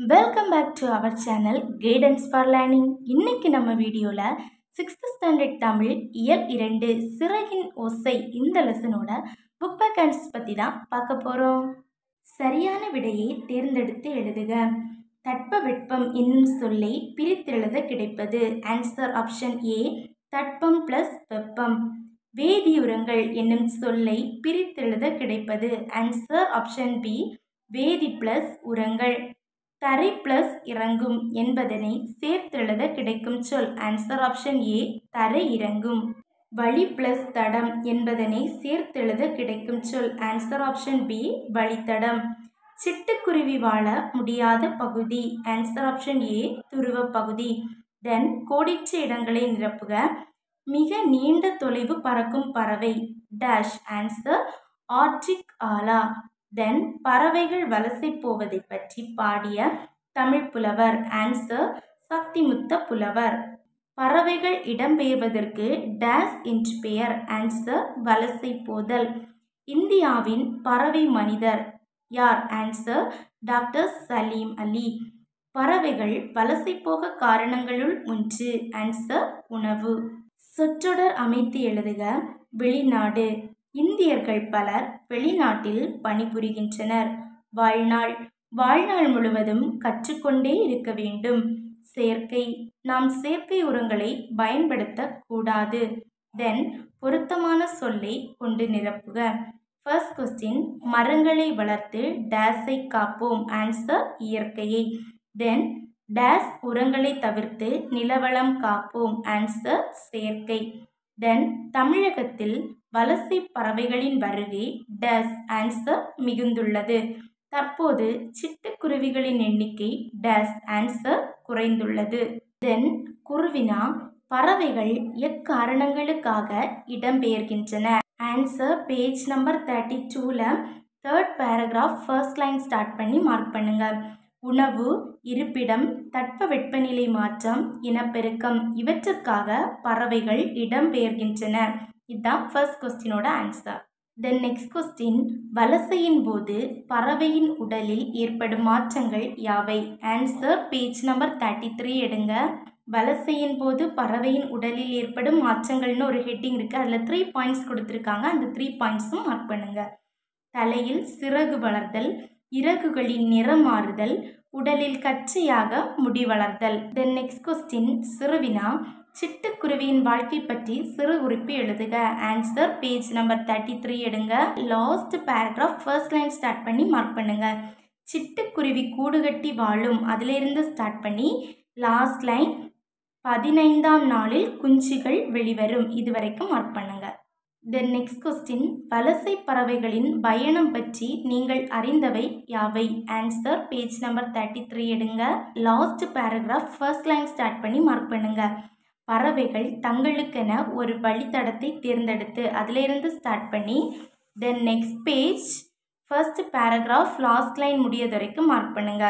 welcome back to our to our channel guidance for learning இன்னைக்கு நம்ம வீடியோவில் sixth standard Tamil இயல் இரண்டு சிறகின் ஓசை இந்த லெசனோட புக் பேக் ஆன்சர்ஸ் பற்றி தான் பார்க்க போகிறோம் சரியான விடையை தேர்ந்தெடுத்து எழுதுக தட்பவெட்பம் என்னும் சொல்லை பிரித்தெழுத கிடைப்பது ஆன்சர் ஆப்ஷன் ஏ தட்பம் ப்ளஸ் வெப்பம் வேதியுரங்கள் என்னும் சொல்லை பிரித்தெழுத கிடைப்பது ஆன்சர் ஆப்ஷன் பி வேதி பிளஸ் உரங்கள் தரை பிளஸ் இறங்கும் என்பதனை சேர்த்தெழுத கிடைக்கும் சொல் ஆன்சர் ஆப்ஷன் ஏ தரை இறங்கும் வழி பிளஸ் தடம் என்பதனை சேர்த்தெழுத கிடைக்கும் சொல் ஆன்சர் ஆப்ஷன் பி வழித்தடம் சிட்டுக்குருவி வாழ முடியாத பகுதி ஆன்சர் ஆப்ஷன் ஏ துருவ பகுதி தென் கோடிட்ட இடங்களை நிரப்புக மிக நீண்ட தொலைவு பறக்கும் பறவை டேஷ் ஆன்சர் ஆர்டிக் ஆலா தென் பறவைகள் வலசை போவதை பற்றி பாடிய தமிழ் புலவர் ஆன்சர் சக்திமுத்த புலவர் பறவைகள் இடம்பெயர்வதற்கு டேஸ் என்று பெயர் ஆன்சர் வலசை போதல் இந்தியாவின் பறவை மனிதர் யார் ஆன்சர் டாக்டர் சலீம் அலி பறவைகள் வலசை போக காரணங்களுள் ஒன்று ஆன்சர் உணவு சொற்றொடர் அமைத்து எழுதுக வெளிநாடு இந்தியர்கள் பலர் வெளிநாட்டில் பணிபுரிகின்றனர் வாழ்நாள் வாழ்நாள் முழுவதும் கற்றுக்கொண்டே இருக்க வேண்டும் செயற்கை நாம் செயற்கை உரங்களை பயன்படுத்தக்கூடாது தென் பொருத்தமான சொல்லை கொண்டு நிரப்புக ஃபர்ஸ்ட் கொஸ்டின் மரங்களை வளர்த்து டேஸை காப்போம் ஆன்சர் இயற்கையை தென் டேஸ் உரங்களை தவிர்த்து நிலவளம் காப்போம் ஆன்சர் செயற்கை தென் தமிழகத்தில் வலசை பறவைகளின் வருகை டேஸ் ஆன்சர் மிகுந்துள்ளது தற்போது சிட்டுக்குருவிகளின் எண்ணிக்கை டேஸ் ஆன்சர் குறைந்துள்ளது தென் குருவினா பறவைகள் எக்காரணங்களுக்காக இடம்பெயர்கின்றன ஆன்சர் பேஜ் நம்பர் தேர்ட்டி டூவில் third paragraph first line start பண்ணி மார்க் பண்ணுங்க உணவு இருப்பிடம் தட்பவெப்பநிலை மாற்றம் இனப்பெருக்கம் இவற்றுக்காக பறவைகள் இடம்பெயர்கின்றன இதுதான் ஃபர்ஸ்ட் கொஸ்டினோட ஆன்சர் தென் நெக்ஸ்ட் கொஸ்டின் வலசையின் போது பறவையின் உடலில் ஏற்படும் மாற்றங்கள் யாவை answer page number thirty three எடுங்க வலசையின் போது பறவையின் உடலில் ஏற்படும் மாற்றங்கள்னு ஒரு ஹெட்டிங் இருக்குது அதில் த்ரீ பாயிண்ட்ஸ் கொடுத்துருக்காங்க அந்த த்ரீ பாயிண்ட்ஸும் மார்க் பண்ணுங்க தலையில் சிறகு வளர்தல் இறகுகளின் நிறம் மாறுதல் உடலில் கச்சையாக முடி வளர்தல் தென் நெக்ஸ்ட் கொஸ்டின் சிறுவினா சிட்டுக்குருவியின் வாழ்க்கை பற்றி சிறு குறிப்பு எழுதுக answer page number thirty three எடுங்க last paragraph first line start பண்ணி மார்க் பண்ணுங்க சிட்டுக்குருவி கூடு கட்டி வாழும் அதிலிருந்து ஸ்டார்ட் பண்ணி லாஸ்ட் லைன் பதினைந்தாம் நாளில் குஞ்சுகள் வெளிவரும் இது வரைக்கும் மார்க் பண்ணுங்க தென் நெக்ஸ்ட் கொஸ்டின் வலசை பறவைகளின் பயணம் பற்றி நீங்கள் அறிந்தவை யாவை answer page number thirty three எடுங்க last paragraph first line start பண்ணி மார்க் பண்ணுங்க பறவைகள் தங்களுக்கென ஒரு வழித்தடத்தை தேர்ந்தெடுத்து அதிலிருந்து ஸ்டார்ட் பண்ணி then next page first paragraph last line முடியது வரைக்கும் மார்க் பண்ணுங்க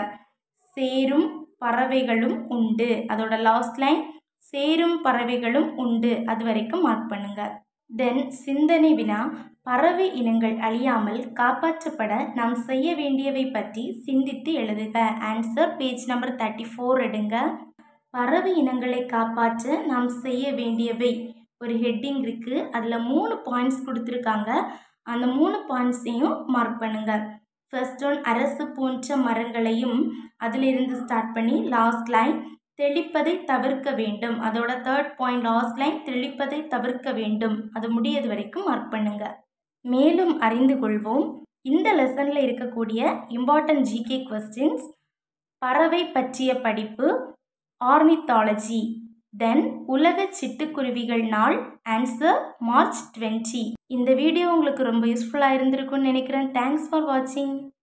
சேரும் பறவைகளும் உண்டு அதோட லாஸ்ட் லைன் சேரும் பறவைகளும் உண்டு அது வரைக்கும் மார்க் பண்ணுங்க தென் சிந்தனை வினா பறவை இனங்கள் அழியாமல் காப்பாற்றப்பட நாம் செய்ய வேண்டியவை பற்றி சிந்தித்து எழுதுக answer page number thirty four எடுங்க பறவை இனங்களை காப்பாற்ற நாம் செய்ய வேண்டியவை ஒரு ஹெட்டிங் இருக்குது அதில் மூணு பாயிண்ட்ஸ் கொடுத்துருக்காங்க அந்த மூணு பாயிண்ட்ஸையும் மார்க் பண்ணுங்க ஃபர்ஸ்ட் ஒன் அரசு போன்ற மரங்களையும் அதிலிருந்து ஸ்டார்ட் பண்ணி லாஸ்ட் லைன் தெளிப்பதை தவிர்க்க வேண்டும் அதோட தேர்ட் பாயிண்ட் லாஸ்ட் லைன் தெளிப்பதை தவிர்க்க வேண்டும் அது முடியது வரைக்கும் மார்க் பண்ணுங்க மேலும் அறிந்து கொள்வோம் இந்த லெசனில் இருக்கக்கூடிய இம்பார்ட்டன்ட் ஜிகே கொஸ்டின்ஸ் பறவை பற்றிய படிப்பு ஆர்னித்தாலஜி தென் உலக சிட்டுக்குருவிகள் நாள் ஆன்சர் மார்ச் டுவெண்ட்டி இந்த வீடியோ உங்களுக்கு ரொம்ப யூஸ்ஃபுல்லாக இருந்திருக்கும்னு நினைக்கிறேன் தேங்க்ஸ் ஃபார் வாட்சிங்